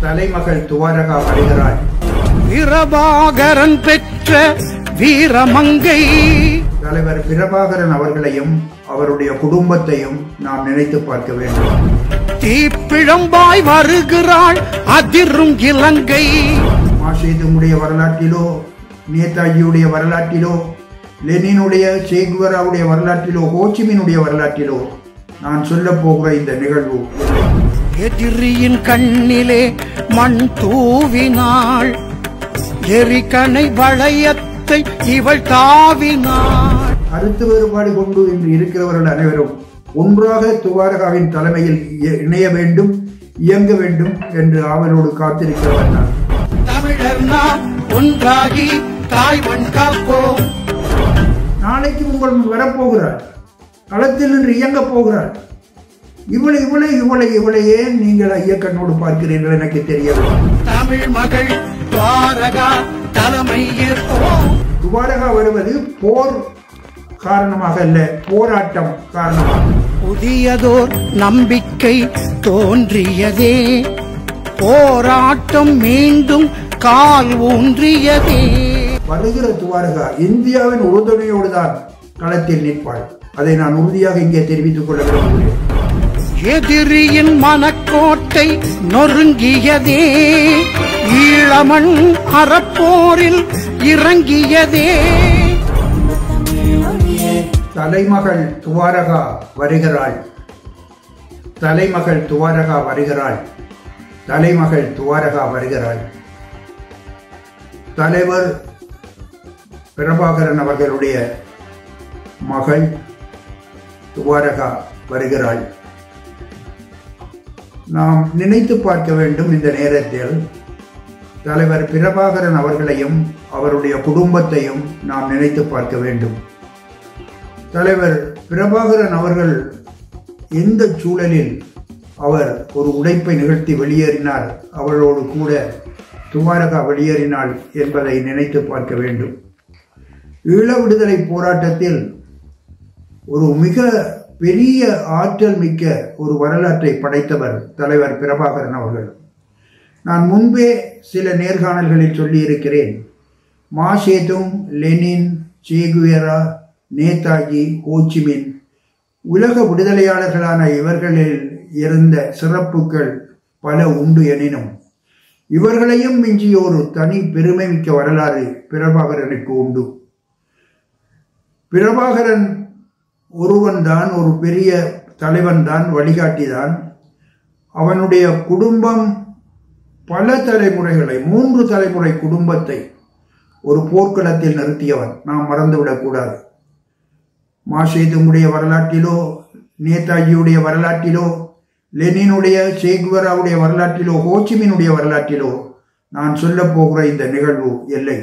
தலைமகள் துவாரகா வருகிறாள் பிரபாகரன் பெற்ற வீரமங்கை தலைவர் பிரபாகரன் அவர்களையும் அவருடைய குடும்பத்தையும் நாம் நினைத்து பார்க்க வேண்டும் தீப்பிழம்பாய் வருகிறாள் அதிரும் இலங்கை மாசேதுமுடைய வரலாற்றிலோ நேதாஜியுடைய வரலாற்றிலோ லெனினுடைய சேகுவராவுடைய வரலாற்றிலோ ஹோச்சிமினுடைய வரலாற்றிலோ நான் சொல்ல போகிற இந்த நிகழ்வு எதிரியின் கண்ணிலே மண் தூவினாள் எரிகனை வளையத்தை இவள் தாவினாள் கருத்து வேறுபாடு கொண்டு இன்று இருக்கிறவர்கள் அனைவரும் ஒன்றாக துவாரகாவின் தலைமையில் இய- இணைய வேண்டும் இயங்க வேண்டும் என்று ஆவலோடு காத்திருக்கிறவர் நான் தமிழர் நாம் ஒன்றாகி தாய் மண் காப்போம் நாளைக்கு உங்கள் முன் வரப்போகிறார் களத்தில் நின்று இயங்க போகிறார் இவளை இவளை இவளை இவளை ஏன் நீங்கள் ஐயக்கண்ணோடு பார்க்கிறீர்கள் எனக்கு தெரியவில்லை தமிழ் மகள் துவாரகா தலைமை ஏற்போம் துவாரகா வருவது போர் காரணமாக அல்ல போராட்டம் காரணமாக புதியதோர் நம்பிக்கை தோன்றியதே போராட்டம் மீண்டும் கால் ஊன்றியதே வருகிற துவாரகா இந்தியாவின் உறுதுணையோடு தான் களத்தில் நிற்பாள் அதை நான் உறுதியாக இங்கே தெரிவித்துக் கொள்ள விரும்புகிறேன் எதிரியின் மனக்கோட்டை நொறுங்கியதே ஈழமண் அறப்போரில் இறங்கியதே தலைமகள் துவாரகா வருகிறாள் தலைமகள் துவாரகா வருகிறாள் தலைமகள் துவாரகா வருகிறாள் தலைவர் பிரபாகரன் அவர்களுடைய மகள் துவாரகா வருகிறாள் நாம் நினைத்து பார்க்க வேண்டும் இந்த நேரத்தில் தலைவர் பிரபாகரன் அவர்களையும் அவருடைய குடும்பத்தையும் நாம் நினைத்து பார்க்க வேண்டும் தலைவர் பிரபாகரன் அவர்கள் எந்த சூழலில் அவர் ஒரு உடைப்பை நிகழ்த்தி வெளியேறினார் அவளோடு கூட துவாரகா வெளியேறினாள் என்பதை நினைத்து பார்க்க வேண்டும் ஈழ விடுதலை போராட்டத்தில் ஒரு மிக பெரிய ஆற்றல் மிக்க ஒரு வரலாற்றை படைத்தவர் தலைவர் பிரபாகரன் அவர்கள் நான் முன்பே சில நேர்காணல்களில் சொல்லியிருக்கிறேன் Mao Tse tung Lenin Che Guevara Netaji Ho Chi Minh உலக விடுதலையாளர்களான இவர்களில் இருந்த சிறப்புகள் பல உண்டு எனினும் இவர்களையும் மிஞ்சிய ஒரு தனி பெருமை மிக்க வரலாறு பிரபாகரனுக்கு உண்டு பிரபாகரன் ஒருவன்தான் ஒரு பெரிய தலைவன்தான் வழிகாட்டிதான் அவனுடைய குடும்பம் பல தலைமுறைகளை மூன்று தலைமுறை குடும்பத்தை ஒரு போர்க்களத்தில் நிறுத்தியவன் நாம் மறந்துவிடக்கூடாது மாசேதுமுடைய வரலாற்றிலோ நேதாஜியுடைய வரலாற்றிலோ லெனினுடைய சேகுவராவுடைய வரலாற்றிலோ ஹோச்சிமினுடைய வரலாற்றிலோ நான் சொல்ல போகிற இந்த நிகழ்வு இல்லை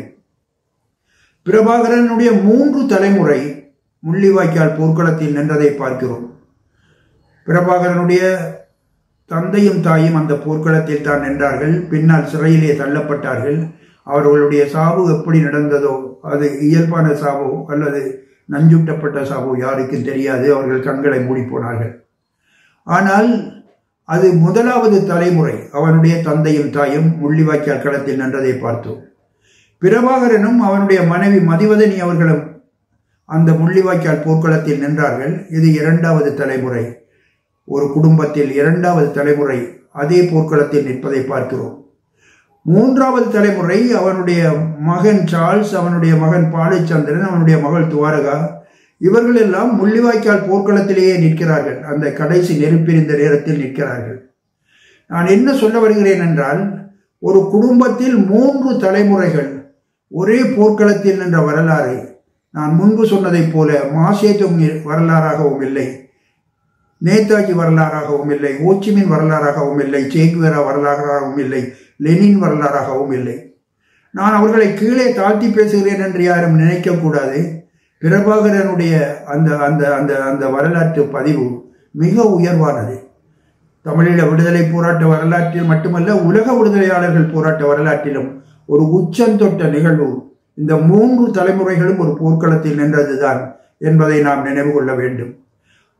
பிரபாகரனுடைய மூன்று தலைமுறை முள்ளிவாய்க்கால் போர்க்களத்தில் நின்றதை பார்க்கிறோம் பிரபாகரனுடைய தந்தையும் தாயும் அந்த போர்க்களத்தில் தான் நின்றார்கள் பின்னால் சிறையிலே தள்ளப்பட்டார்கள் அவர்களுடைய சாவு எப்படி நடந்ததோ அது இயல்பான சாவோ அல்லது நஞ்சூட்டப்பட்ட சாவோ யாருக்கும் தெரியாது அவர்கள் கண்களை மூடி போனார்கள் ஆனால் அது முதலாவது தலைமுறை அவனுடைய தந்தையும் தாயும் முள்ளிவாய்க்கால் களத்தில் நின்றதை பார்த்தோம் பிரபாகரனும் அவனுடைய மனைவி மதிவதனி அவர்களும் அந்த முள்ளிவாய்க்கால் போர்க்களத்தில் நின்றார்கள் இது இரண்டாவது தலைமுறை ஒரு குடும்பத்தில் இரண்டாவது தலைமுறை அதே போர்க்களத்தில் நிற்பதை பார்க்கிறோம் மூன்றாவது தலைமுறை அவனுடைய மகன் சார்ல்ஸ் அவனுடைய மகன் பாலைச்சந்திரன் அவனுடைய மகள் துவாரகா இவர்கள் எல்லாம் முள்ளிவாய்க்கால் போர்க்களத்திலேயே நிற்கிறார்கள் அந்த கடைசி நெருப்பிருந்த நேரத்தில் நிற்கிறார்கள் நான் என்ன சொல்ல வருகிறேன் என்றால் ஒரு குடும்பத்தில் மூன்று தலைமுறைகள் ஒரே போர்க்களத்தில் நின்ற வரலாறு நான் முன்பு சொன்னதைப் போல மாசேதுங் வரலாறாகவும் இல்லை நேதாஜி வரலாறாகவும் இல்லை ஓச்சிமின் வரலாறாகவும் இல்லை சேகுவேரா வரலாறாகவும் இல்லை லெனின் வரலாறாகவும் இல்லை நான் அவர்களை கீழே தாழ்த்தி பேசுகிறேன் என்று யாரும் நினைக்கக்கூடாது பிரபாகரனுடைய அந்த அந்த அந்த அந்த வரலாற்று பதிவு மிக உயர்வானது தமிழீழ விடுதலை போராட்ட வரலாற்றில் மட்டுமல்ல உலக விடுதலையாளர்கள் போராட்ட வரலாற்றிலும் ஒரு உச்சந்தொட்ட நிகழ்வு இந்த மூன்று தலைமுறைகளும் ஒரு போர்க்களத்தில் நின்றதுதான் என்பதை நாம் நினைவு கொள்ள வேண்டும்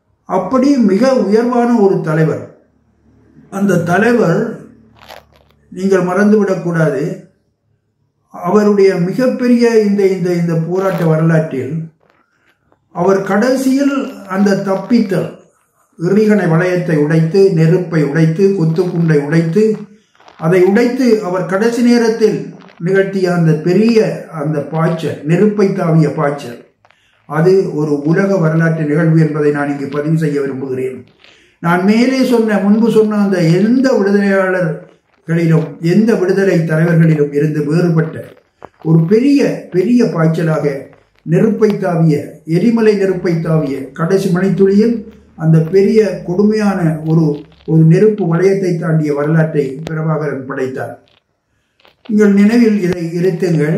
அப்படி மிக உயர்வான ஒரு தலைவர் அந்த தலைவர் நீங்கள் மறந்துவிடக்கூடாது அவருடைய மிகப்பெரிய இந்த இந்த இந்த போராட்ட வரலாற்றில் அவர் கடைசியில் அந்த தப்பித்தல் எறிகணை வளையத்தை உடைத்து நெருப்பை உடைத்து குத்துக்குண்டை உடைத்து அதை உடைத்து அவர் கடைசி நேரத்தில் நிகழ்த்திய அந்த பெரிய அந்த பாய்ச்சல் நெருப்பை தாவிய பாய்ச்சல் அது ஒரு உலக வரலாற்று நிகழ்வு என்பதை நான் இங்கு பதிவு செய்ய விரும்புகிறேன் நான் மேலே சொன்ன முன்பு சொன்ன அந்த எந்த விடுதலையாளர்களிலும் எந்த விடுதலை தலைவர்களிலும் இருந்து வேறுபட்ட ஒரு பெரிய பெரிய பாய்ச்சலாக நெருப்பை தாவிய எரிமலை நெருப்பை தாவிய கடைசி மணித்துளியில் அந்த பெரிய கொடுமையான ஒரு ஒரு நெருப்பு வளையத்தை தாண்டிய வரலாற்றை பிரபாகரன் படைத்தார் உங்கள் நினைவில் இதை இருத்துங்கள்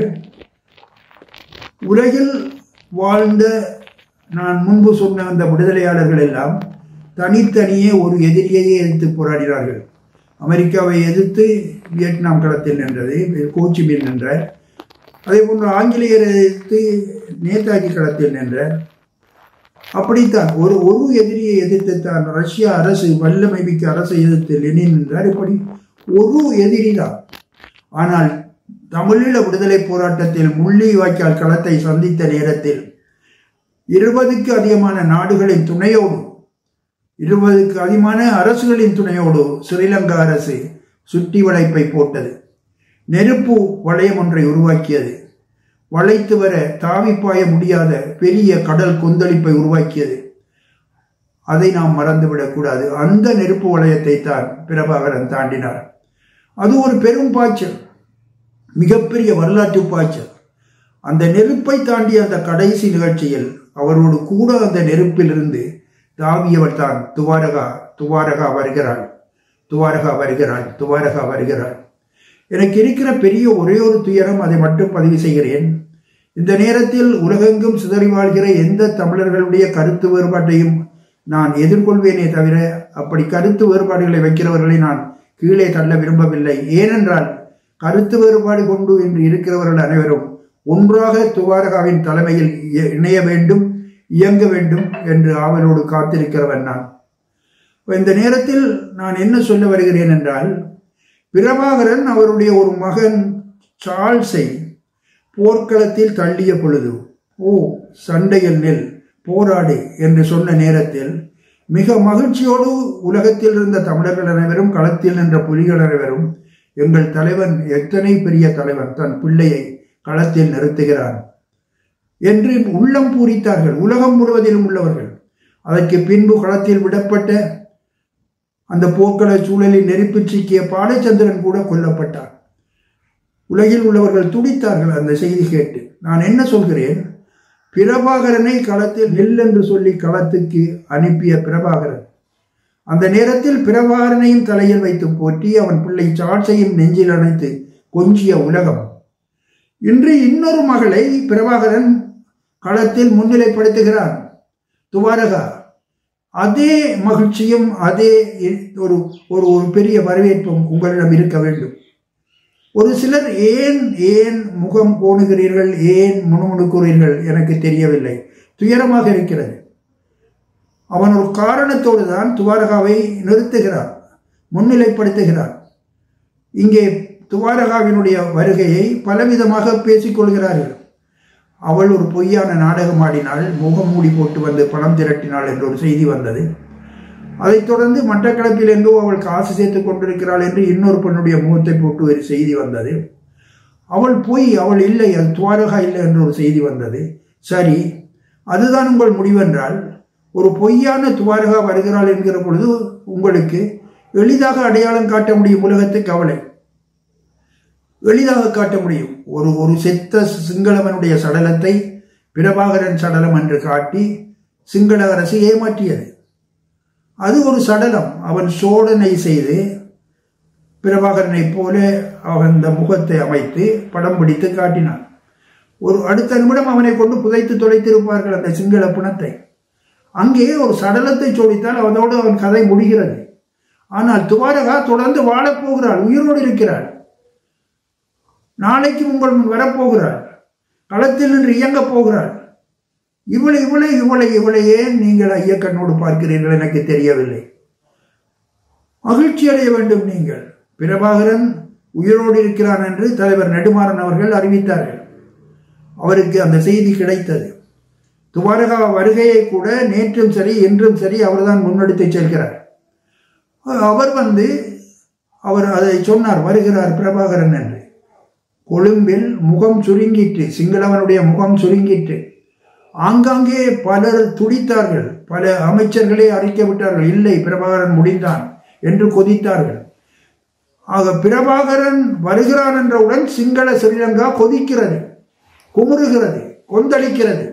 உலகில் வாழ்ந்த நான் முன்பு சொன்ன அந்த விடுதலையாளர்கள் எல்லாம் தனித்தனியே ஒரு எதிரியையே எதிர்த்து போராடினார்கள் அமெரிக்காவை எதிர்த்து வியட்நாம் களத்தில் நின்றது கோச்சிமில் நின்ற அதே போன்று ஆங்கிலேயரை எதிர்த்து நேதாஜி களத்தில் நின்ற அப்படித்தான் ஒரு ஒரு எதிரியை எதிர்த்து தான் ரஷ்யா அரசு வல்லமை மிக்க அரசை எதிர்த்து லெனின் நின்றார் இப்படி ஒரு எதிரி தான் ஆனால் தமிழீழ விடுதலை போராட்டத்தில் முள்ளி வாய்க்கால் களத்தை சந்தித்த நேரத்தில் இருபதுக்கு அதிகமான நாடுகளின் துணையோடு இருபதுக்கு அதிகமான அரசுகளின் துணையோடு ஸ்ரீலங்கா அரசு சுற்றி வளைப்பை போட்டது நெருப்பு வளையம் ஒன்றை உருவாக்கியது வளைத்து வர தாவிப்பாய முடியாத பெரிய கடல் கொந்தளிப்பை உருவாக்கியது அதை நாம் மறந்துவிடக்கூடாது அந்த நெருப்பு வளையத்தை தான் பிரபாகரன் தாண்டினார் அது ஒரு பெரும் பாய்ச்சல் மிகப்பெரிய வரலாற்று பாய்ச்சல் அந்த நெருப்பை தாண்டிய அந்த கடைசி நிகழ்ச்சியில் அவரோடு கூட அந்த நெருப்பிலிருந்து தாவியவர் தான் துவாரகா துவாரகா வருகிறாள் துவாரகா வருகிறாள் துவாரகா வருகிறாள் எனக்கு இருக்கிற பெரிய ஒரே ஒரு துயரம் அதை மட்டும் பதிவு செய்கிறேன் இந்த நேரத்தில் உலகெங்கும் சிதறி வாழ்கிற எந்த தமிழர்களுடைய கருத்து வேறுபாட்டையும் நான் எதிர்கொள்வேனே தவிர அப்படி கருத்து வேறுபாடுகளை வைக்கிறவர்களை நான் கீழே தள்ள விரும்பவில்லை ஏனென்றால் கருத்து வேறுபாடு கொண்டு இன்று இருக்கிறவர்கள் அனைவரும் ஒன்றாக துவாரகாவின் தலைமையில் இணைய வேண்டும் இயங்க வேண்டும் என்று ஆவலோடு காத்திருக்கிறவன் நான் இந்த நேரத்தில் நான் என்ன சொல்ல வருகிறேன் என்றால் பிரபாகரன் அவருடைய ஒரு மகன் சார்ல்ஸை போர்க்களத்தில் தள்ளிய பொழுது ஓ சண்டையில் நெல் போராடு என்று சொன்ன நேரத்தில் மிக மகிழ்ச்சியோடு உலகத்தில் இருந்த தமிழர்கள் அனைவரும் களத்தில் நின்ற புலிகள் அனைவரும் எங்கள் தலைவன் எத்தனை பெரிய தலைவன் தன் பிள்ளையை களத்தில் நிறுத்துகிறான் என்று உள்ளம் பூரித்தார்கள் உலகம் முழுவதிலும் உள்ளவர்கள் அதற்கு பின்பு களத்தில் விடப்பட்ட அந்த போர்க்கள சூழலில் நெருப்பு சிக்கிய பாலச்சந்திரன் கூட கொல்லப்பட்டார் உலகில் உள்ளவர்கள் துடித்தார்கள் அந்த செய்தி கேட்டு நான் என்ன சொல்கிறேன் பிரபாகரனை களத்தில் நெல் என்று சொல்லி களத்துக்கு அனுப்பிய பிரபாகரன் அந்த நேரத்தில் பிரபாகரனையும் தலையில் வைத்து போற்றி அவன் பிள்ளை சாட்சையும் நெஞ்சில் அணைத்து கொஞ்சிய உலகம் இன்று இன்னொரு மகளை பிரபாகரன் களத்தில் முன்னிலைப்படுத்துகிறான் துவாரகா அதே மகிழ்ச்சியும் அதே ஒரு ஒரு ஒரு பெரிய வரவேற்பும் உங்களிடம் இருக்க வேண்டும் ஒரு சிலர் ஏன் ஏன் முகம் கோணுகிறீர்கள் ஏன் முணுமுணுக்கிறீர்கள் எனக்கு தெரியவில்லை துயரமாக இருக்கிறது அவன் ஒரு காரணத்தோடு தான் துவாரகாவை நிறுத்துகிறான் முன்னிலைப்படுத்துகிறான் இங்கே துவாரகாவினுடைய வருகையை பலவிதமாக பேசிக்கொள்கிறார்கள் அவள் ஒரு பொய்யான நாடகம் ஆடினாள் முகம் மூடி போட்டு வந்து பணம் திரட்டினாள் என்ற ஒரு செய்தி வந்தது அதைத் தொடர்ந்து மட்டக்களப்பில் எங்கோ அவள் காசு சேர்த்துக் கொண்டிருக்கிறாள் என்று இன்னொரு பெண்ணுடைய முகத்தை போட்டு ஒரு செய்தி வந்தது அவள் பொய் அவள் இல்லை அது துவாரகா இல்லை என்ற ஒரு செய்தி வந்தது சரி அதுதான் உங்கள் முடிவென்றால் ஒரு பொய்யான துவாரகா வருகிறாள் என்கிற பொழுது உங்களுக்கு எளிதாக அடையாளம் காட்ட முடியும் உலகத்துக்கு அவளை எளிதாக காட்ட முடியும் ஒரு ஒரு செத்த சிங்களவனுடைய சடலத்தை பிரபாகரன் சடலம் என்று காட்டி சிங்கள அரசு ஏமாற்றியது அது ஒரு சடலம் அவன் சோதனை செய்து பிரபாகரனை போல அவன் அந்த முகத்தை அமைத்து படம் பிடித்து காட்டினான் ஒரு அடுத்த நிமிடம் அவனை கொண்டு புதைத்து தொலைத்திருப்பார்கள் அந்த சிங்கள பிணத்தை அங்கே ஒரு சடலத்தை சோடித்தால் அவனோடு அவன் கதை முடிகிறது ஆனால் துவாரகா தொடர்ந்து வாழப்போகிறாள் உயிரோடு இருக்கிறாள் நாளைக்கு உங்கள் முன் வரப்போகிறாள் களத்தில் நின்று இயங்கப் போகிறாள் இவளை இவளை இவளை இவளையே நீங்கள் ஐயக்கண்ணோடு பார்க்கிறீர்கள் எனக்கு தெரியவில்லை மகிழ்ச்சி அடைய வேண்டும் நீங்கள் பிரபாகரன் உயிரோடு இருக்கிறான் என்று தலைவர் நெடுமாறன் அவர்கள் அறிவித்தார்கள் அவருக்கு அந்த செய்தி கிடைத்தது துவாரகா வருகையை கூட நேற்றும் சரி இன்றும் சரி அவர்தான் முன்னெடுத்து செல்கிறார் அவர் வந்து அவர் அதை சொன்னார் வருகிறார் பிரபாகரன் என்று கொழும்பில் முகம் சுருங்கிட்டு சிங்களவனுடைய முகம் சுருங்கிட்டு ஆங்காங்கே பலர் துடித்தார்கள் பல அமைச்சர்களே அறிக்க விட்டார்கள் இல்லை பிரபாகரன் முடிந்தான் என்று கொதித்தார்கள் ஆக பிரபாகரன் வருகிறான் என்றவுடன் சிங்கள ஸ்ரீலங்கா கொதிக்கிறது குமுறுகிறது கொந்தளிக்கிறது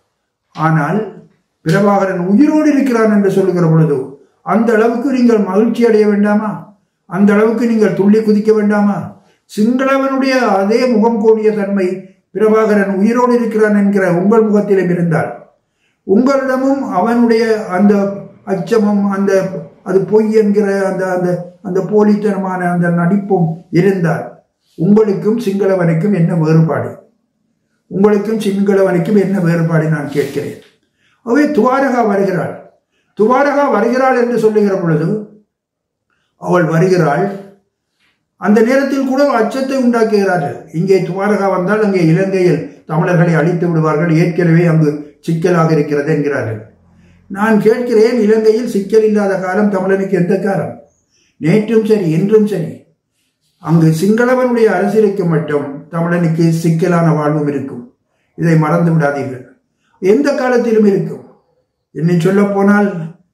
ஆனால் பிரபாகரன் உயிரோடு இருக்கிறான் என்று சொல்லுகிற பொழுது அந்த அளவுக்கு நீங்கள் மகிழ்ச்சி அடைய வேண்டாமா அந்த அளவுக்கு நீங்கள் துள்ளி குதிக்க வேண்டாமா சிங்களவனுடைய அதே முகம் கூடிய தன்மை பிரபாகரன் உயிரோடு இருக்கிறான் என்கிற உங்கள் முகத்திலும் இருந்தால் உங்களிடமும் அவனுடைய அந்த அச்சமும் அந்த அது பொய் என்கிற அந்த அந்த அந்த போலித்தனமான அந்த நடிப்பும் இருந்தால் உங்களுக்கும் சிங்களவனுக்கும் என்ன வேறுபாடு உங்களுக்கும் சிங்களவனுக்கும் என்ன வேறுபாடு நான் கேட்கிறேன் அவை துவாரகா வருகிறாள் துவாரகா வருகிறாள் என்று சொல்லுகிற பொழுது அவள் வருகிறாள் அந்த நேரத்தில் கூட அச்சத்தை உண்டாக்குகிறார்கள் இங்கே துவாரகா வந்தால் அங்கே இலங்கையில் தமிழர்களை அழித்து விடுவார்கள் ஏற்கனவே அங்கு சிக்கலாக இருக்கிறது என்கிறார்கள் நான் கேட்கிறேன் இலங்கையில் சிக்கல் இல்லாத காலம் தமிழனுக்கு எந்த காலம் நேற்றும் சரி இன்றும் சரி அங்கு சிங்களவனுடைய அரசியலுக்கு மட்டும் தமிழனுக்கு சிக்கலான வாழ்வும் இருக்கும் இதை மறந்து விடாதீர்கள் எந்த காலத்திலும் இருக்கும் என்னை சொல்ல போனால்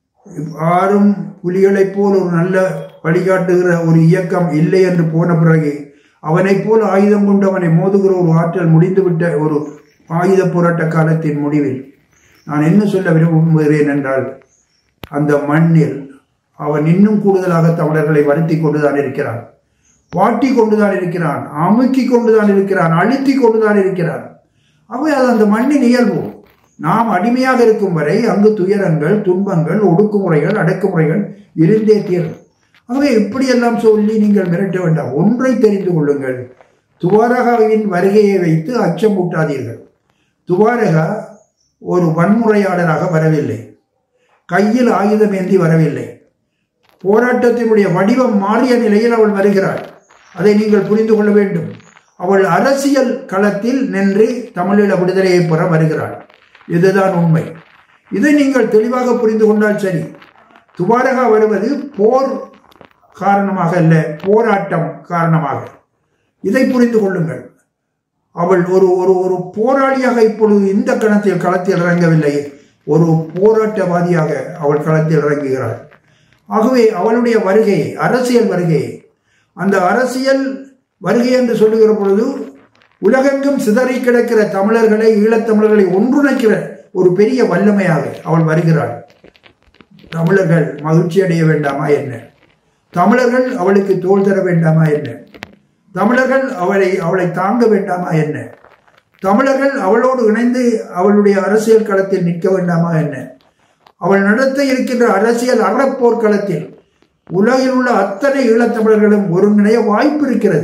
யாரும் புலிகளைப் போல் ஒரு நல்ல வழிகாட்டுகிற ஒரு இயக்கம் இல்லை என்று போன பிறகு அவனைப் போல் ஆயுதம் கொண்டு அவனை மோதுகிற ஒரு ஆற்றல் முடிந்துவிட்ட ஒரு ஆயுத போராட்ட காலத்தின் முடிவில் நான் என்ன சொல்ல விரும்புகிறேன் என்றால் அந்த மண்ணில் அவன் இன்னும் கூடுதலாக தமிழர்களை வருத்தி கொண்டுதான் இருக்கிறான் வாட்டி கொண்டுதான் இருக்கிறான் அமுக்கி கொண்டுதான் இருக்கிறான் அழுத்தி கொண்டுதான் இருக்கிறான் அவை அது அந்த மண்ணின் இயல்பு நாம் அடிமையாக இருக்கும் வரை அங்கு துயரங்கள் துன்பங்கள் ஒடுக்குமுறைகள் அடக்குமுறைகள் இருந்தே தீரும் ஆகவே இப்படியெல்லாம் சொல்லி நீங்கள் மிரட்ட வேண்டாம் ஒன்றை தெரிந்து கொள்ளுங்கள் துவாரகாவின் வருகையை வைத்து அச்சமூட்டாதீர்கள் துவாரகா ஒரு வன்முறையாளராக வரவில்லை கையில் ஆயுதம் ஏந்தி வரவில்லை போராட்டத்தினுடைய வடிவம் மாறிய நிலையில் அவள் வருகிறாள் அதை நீங்கள் புரிந்து கொள்ள வேண்டும் அவள் அரசியல் களத்தில் நின்று தமிழீழ விடுதலையை பெற வருகிறாள் இதுதான் உண்மை இதை நீங்கள் தெளிவாக புரிந்து கொண்டால் சரி துபாரகா வருவது போர் காரணமாக அல்ல போராட்டம் காரணமாக இதை புரிந்து கொள்ளுங்கள் அவள் ஒரு ஒரு ஒரு போராளியாக இப்பொழுது இந்த கணத்தில் களத்தில் இறங்கவில்லை ஒரு போராட்டவாதியாக அவள் களத்தில் இறங்குகிறாள் ஆகவே அவளுடைய வருகை அரசியல் வருகை அந்த அரசியல் வருகை என்று சொல்லுகிற பொழுது உலகெங்கும் சிதறி கிடக்கிற தமிழர்களை ஈழத்தமிழர்களை ஒன்றுணைக்கிற ஒரு பெரிய வல்லமையாக அவள் வருகிறாள் தமிழர்கள் மகிழ்ச்சி அடைய வேண்டாமா என்ன தமிழர்கள் அவளுக்கு தோல் தர வேண்டாமா என்ன தமிழர்கள் அவளை அவளை தாங்க வேண்டாமா என்ன தமிழர்கள் அவளோடு இணைந்து அவளுடைய அரசியல் களத்தில் நிற்க வேண்டாமா என்ன அவள் நடத்த இருக்கின்ற அரசியல் அறப்போர்க்களத்தில் உலகில் உள்ள அத்தனை ஈழத்தமிழர்களும் ஒருங்கிணைய வாய்ப்பு இருக்கிறது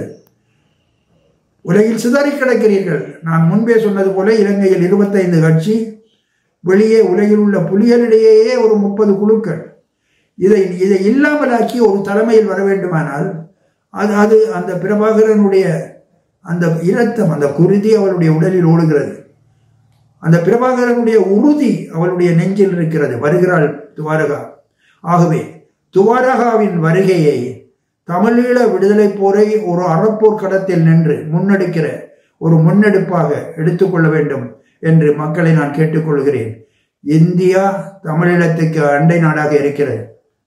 உலகில் சிதறி கிடக்கிறீர்கள் நான் முன்பே சொன்னது போல இலங்கையில் இருபத்தைந்து கட்சி வெளியே உலகில் உள்ள புலிகளிடையே ஒரு முப்பது குழுக்கள் இதை இதை இல்லாமலாக்கி ஒரு தலைமையில் வர வேண்டுமானால் அது அது அந்த பிரபாகரனுடைய அந்த இரத்தம் அந்த குருதி அவளுடைய உடலில் ஓடுகிறது அந்த பிரபாகரனுடைய உறுதி அவளுடைய நெஞ்சில் இருக்கிறது வருகிறாள் துவாரகா ஆகவே துவாரகாவின் வருகையை தமிழீழ விடுதலை போரை ஒரு அறப்போர் கடத்தில் நின்று முன்னெடுக்கிற ஒரு முன்னெடுப்பாக எடுத்துக்கொள்ள வேண்டும் என்று மக்களை நான் கேட்டுக்கொள்கிறேன் இந்தியா தமிழீழத்துக்கு அண்டை நாடாக இருக்கிறது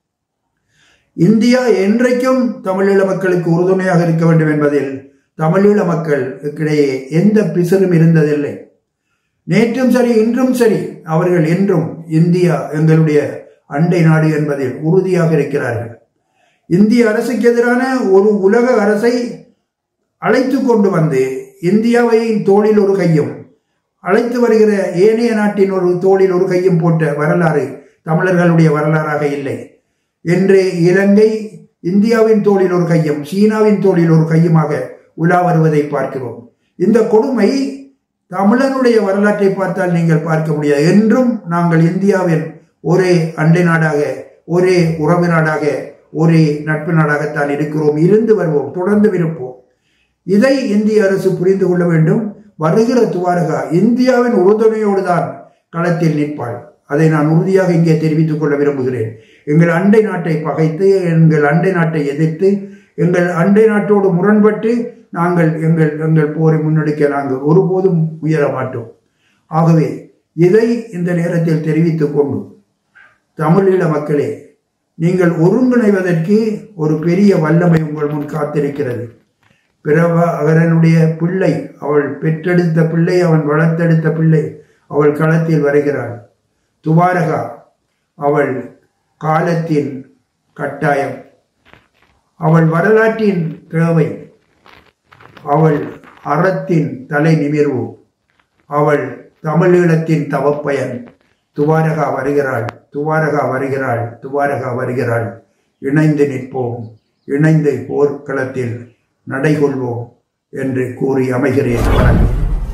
இந்தியா என்றைக்கும் தமிழீழ மக்களுக்கு உறுதுணையாக இருக்க வேண்டும் என்பதில் தமிழீழ மக்களுக்கிடையே எந்த பிசரும் இருந்ததில்லை நேற்றும் சரி இன்றும் சரி அவர்கள் என்றும் இந்தியா எங்களுடைய அண்டை நாடு என்பதில் உறுதியாக இருக்கிறார்கள் இந்திய அரசுக்கு எதிரான ஒரு உலக அரசை அழைத்து கொண்டு வந்து இந்தியாவை தோளில் ஒரு கையும் அழைத்து வருகிற ஏனைய நாட்டின் ஒரு தோளில் ஒரு கையும் போட்ட வரலாறு தமிழர்களுடைய வரலாறாக இல்லை என்று இலங்கை இந்தியாவின் தோளில் ஒரு கையும் சீனாவின் தோளில் ஒரு கையுமாக உலா வருவதை பார்க்கிறோம் இந்த கொடுமை தமிழனுடைய வரலாற்றை பார்த்தால் நீங்கள் பார்க்க முடியாது என்றும் நாங்கள் இந்தியாவின் ஒரே அண்டை நாடாக ஒரே உறவு நாடாக ஒரே நட்பு நாடாகத்தான் இருக்கிறோம் இருந்து வருவோம் தொடர்ந்து இருப்போம் இதை இந்திய அரசு புரிந்து கொள்ள வேண்டும் வருகிற துவாரகா இந்தியாவின் உறுதுணையோடு தான் களத்தில் நிற்பாள் அதை நான் உறுதியாக இங்கே தெரிவித்துக் கொள்ள விரும்புகிறேன் எங்கள் அண்டை நாட்டை பகைத்து எங்கள் அண்டை நாட்டை எதிர்த்து எங்கள் அண்டை நாட்டோடு முரண்பட்டு நாங்கள் எங்கள் எங்கள் போரை முன்னெடுக்க நாங்கள் ஒருபோதும் உயர மாட்டோம் ஆகவே இதை இந்த நேரத்தில் தெரிவித்துக் கொண்டு தமிழீழ மக்களே நீங்கள் ஒருங்கிணைவதற்கு ஒரு பெரிய வல்லமை உங்கள் முன் காத்திருக்கிறது பிரபாகரனுடைய பிள்ளை அவள் பெற்றெடுத்த பிள்ளை அவன் வளர்த்தெடுத்த பிள்ளை அவள் களத்தில் வருகிறாள் துவாரகா அவள் காலத்தின் கட்டாயம் அவள் வரலாற்றின் தேவை அவள் அறத்தின் தலை நிமிர்வு அவள் தமிழீழத்தின் தவப்பயன் துவாரகா வருகிறாள் துவாரகா வருகிறாள் துவாரகா வருகிறாள் இணைந்து நிற்போம் இணைந்து போர்க்களத்தில் நடைகொள்வோம் என்று கூறி அமைகிறேன் வணக்கம்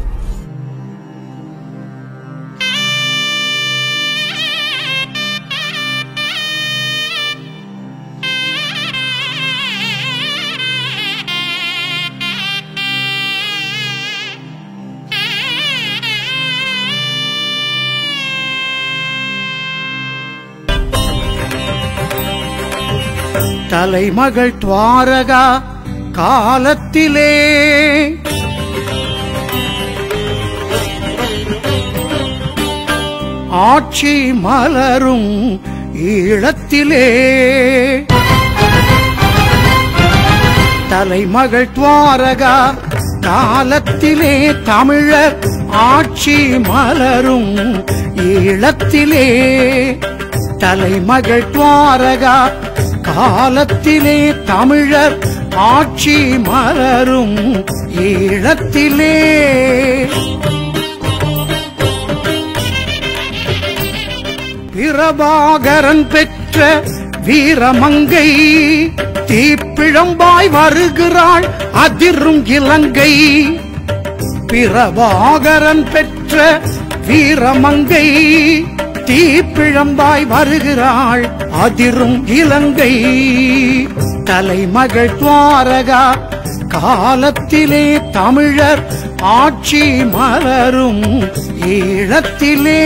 தலைமகள் துவாரகா காலத்திலே ஆட்சி மலரும் ஈழத்திலே தலைமகள் துவாரகா காலத்திலே தமிழர் ஆட்சி மலரும் ஈழத்திலே தலைமகள் துவாரகா காலத்திலே தமிழர் ஆட்சி மலரும் ஈழத்திலே பிரபாகரன் பெற்ற வீரமங்கை தீப்பிழம்பாய் வருகிறாள் அதிரும் இலங்கை பிரபாகரன் பெற்ற வீரமங்கை தீப்பிழம்பாய் வருகிறாள் அதிரும் இலங்கை தலைமகள் துவாரகா காலத்திலே தமிழர் ஆட்சி மலரும் ஈழத்திலே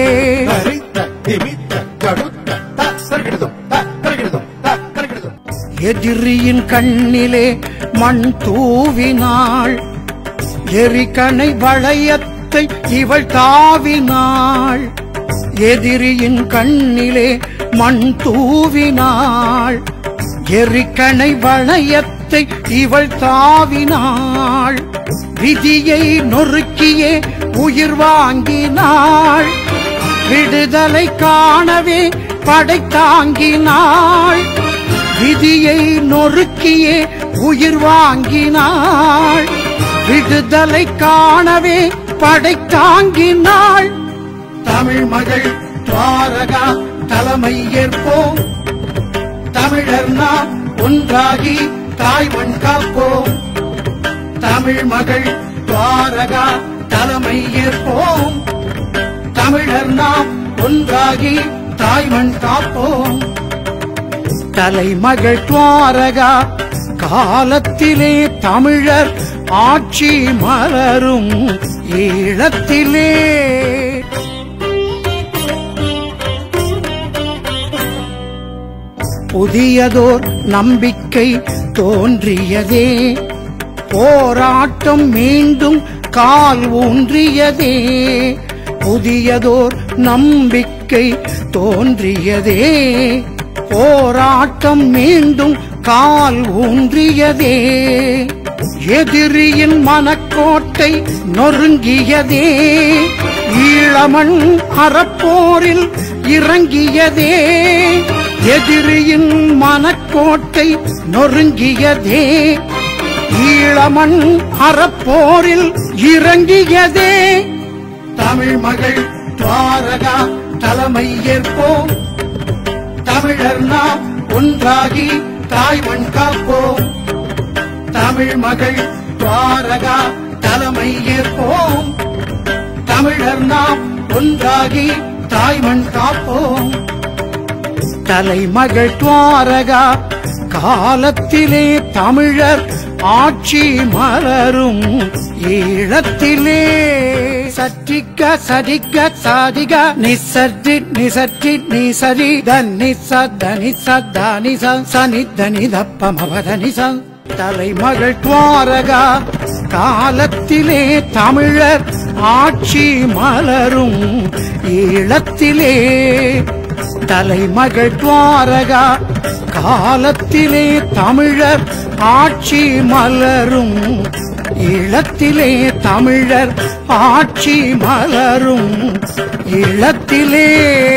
எதிரியின் கண்ணிலே மண் தூவினாள் எரிகணை வளையத்தை இவள் தாவினாள் எதிரியின் கண்ணிலே மண் தூவினாள் எரிக்கணை வளையத்தை இவள் தாவினாள் விதியை நொறுக்கியே உயிர் வாங்கினாள் விடுதலை காணவே படை தாங்கினாள் விதியை நொறுக்கியே உயிர் வாங்கினாள் விடுதலை காணவே படை தாங்கினாள் தமிழ் மகள் துவாரகா தலைமை ஏற்போம் தமிழர் நாம் ஒன்றாகி தாய்மண் காப்போம் தமிழ் மகள் துவாரகா தலைமை ஏற்போம் தமிழர் நாம் ஒன்றாகி தாய்மண் காப்போம் தலைமகள் துவாரகா காலத்திலே தமிழர் ஆட்சி மலரும் ஈழத்திலே புதியதோர் நம்பிக்கை தோன்றியதே போராட்டம் மீண்டும் கால் ஊன்றியதே புதியதோர் நம்பிக்கை தோன்றியதே போராட்டம் மீண்டும் கால் ஊன்றியதே எதிரியின் மனக்கோட்டை நொறுங்கியதே ஈழமண் அறப்போரில் இறங்கியதே எதிரியின் மனக்கோட்டை நொறுங்கியதே ஈழமண் அறப்போரில் இறங்கியதே தமிழ் மகள் துவாரகா தலைமை ஏற்போம் தமிழர் நாம் ஒன்றாகி தாய்மண் காப்போம் தமிழ் மகள் துவாரகா தலைமை ஏற்போம் தமிழர் நாம் ஒன்றாகி தாய்மண் காப்போம் தலைமகள் துவாரகா காலத்திலே தமிழர் ஆட்சி மலரும் ஈழத்திலே சற்றிக்க சரிக்க சாதிக நிசற்றி நிசற்றி நிசரி தனி சதனி சதனி சனி தனி தப்பமவதனி தலைமகள் துவாரகா காலத்திலே தமிழர் ஆட்சி மலரும் ஈழத்திலே தலைமகள் துவாரகா காலத்திலே தமிழர் ஆட்சி மலரும் ஈழத்திலே தமிழர் ஆட்சி மலரும் ஈழத்திலே